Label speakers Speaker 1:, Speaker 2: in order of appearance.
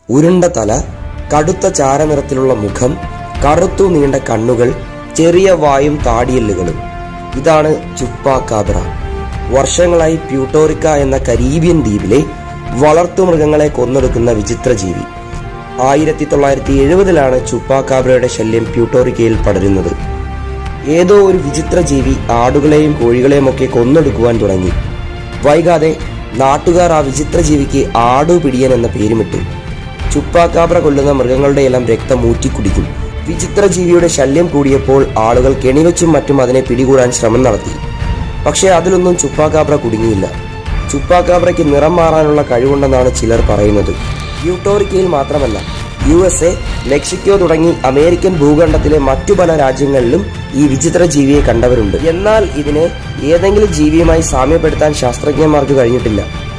Speaker 1: ഉരുണ്ട തല കടുത്ത ചാരനിറത്തിലുള്ള മുഖം കറുത്തു നീണ്ട കണ്ണുകൾ ചെറിയ വായും താടിയെല്ലുകളും ഇതാണ് ചുപ്പാക്കാബ്ര വർഷങ്ങളായി പ്യൂട്ടോറിക്ക എന്ന കരീബിയൻ ദ്വീപിലെ വളർത്തുമൃഗങ്ങളെ കൊന്നൊടുക്കുന്ന വിചിത്ര ജീവി ആയിരത്തി തൊള്ളായിരത്തി എഴുപതിലാണ് ചുപ്പാക്കാബ്രയുടെ ശല്യം പ്യൂട്ടോറിക്കയിൽ പടരുന്നത് ഏതോ ഒരു വിചിത്ര ജീവി ആടുകളെയും കോഴികളെയും ഒക്കെ കൊന്നൊടുക്കുവാൻ തുടങ്ങി വൈകാതെ നാട്ടുകാർ ആ വിചിത്ര ജീവിക്ക് ആടുപിടിയൻ എന്ന പേരുമിട്ടു ചുപ്പാക്കാബ്ര കൊല്ലുന്ന മൃഗങ്ങളുടെ എല്ലാം രക്തം ഊറ്റിക്കുടിക്കും വിചിത്ര ജീവിയുടെ ശല്യം കൂടിയപ്പോൾ ആളുകൾ കെണിവെച്ചും മറ്റും അതിനെ പിടികൂടാൻ ശ്രമം നടത്തി പക്ഷേ അതിലൊന്നും ചുപ്പാക്കാബ്ര കുടുങ്ങിയില്ല ചുപ്പാക്കാബ്രയ്ക്ക് നിറം മാറാനുള്ള കഴിവുണ്ടെന്നാണ് ചിലർ പറയുന്നത് യൂട്ടോറിക്കയിൽ മാത്രമല്ല യു എസ് എ മെക്സിക്കോ തുടങ്ങി അമേരിക്കൻ ഭൂഖണ്ഡത്തിലെ മറ്റു പല രാജ്യങ്ങളിലും ഈ വിചിത്ര ജീവിയെ കണ്ടവരുണ്ട് എന്നാൽ ഇതിനെ ഏതെങ്കിലും ജീവിയുമായി സാമ്യപ്പെടുത്താൻ ശാസ്ത്രജ്ഞന്മാർക്ക് കഴിഞ്ഞിട്ടില്ല